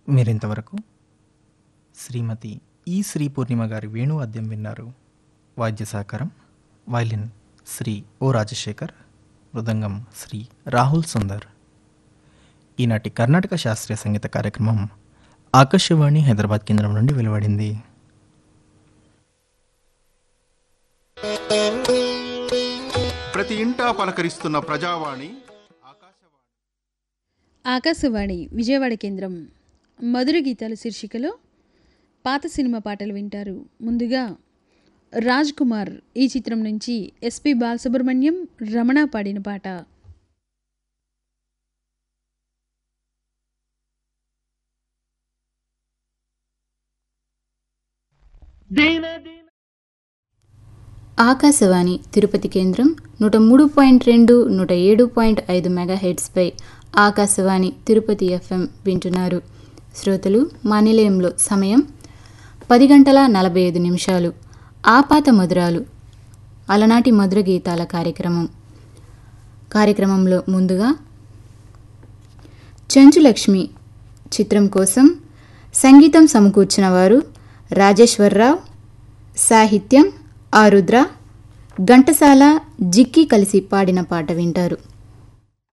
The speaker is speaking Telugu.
మీరింతవరకు శ్రీమతి ఈ శ్రీ పూర్ణిమ గారి వేణు వాద్యం విన్నారు వాద్య సహకారం వైలిన్ శ్రీ ఓ రాజశేఖర్ మృదంగం శ్రీ రాహుల్ సుందర్ ఈనాటి కర్ణాటక శాస్త్రీయ సంగీత కార్యక్రమం ఆకాశవాణి హైదరాబాద్ కేంద్రం నుండి వెలువడింది ప్రతి ఇంటా పలకరిస్తున్న ప్రజావాణి ఆకాశవాణి ఆకాశవాణి విజయవాడ కేంద్రం మధుర గీతాల శీర్షికలో పాత సినిమా పాటలు వింటారు ముందుగా రాజ్ కుమార్ ఈ చిత్రం నుంచి ఎస్పి బాలసుబ్రహ్మణ్యం రమణ పాడిన పాట ఆకాశవాణి తిరుపతి కేంద్రం నూట మూడు పాయింట్ రెండు నూట ఏడు పాయింట్ ఐదు మెగా హెడ్స్పై ఆకాశవాణి తిరుపతి ఎఫ్ఎం వింటున్నారు శ్రోతలు మా నిలయంలో సమయం పది గంటల నలభై ఐదు నిమిషాలు ఆపాత మధురాలు అలనాటి మధుర గీతాల కార్యక్రమం కార్యక్రమంలో ముందుగా చెంచులక్ష్మి చిత్రం కోసం సంగీతం సమకూర్చిన వారు రాజేశ్వరరావు సాహిత్యం ఆరుద్ర ఘంటసాల జిక్కి కలిసి పాడిన పాట వింటారు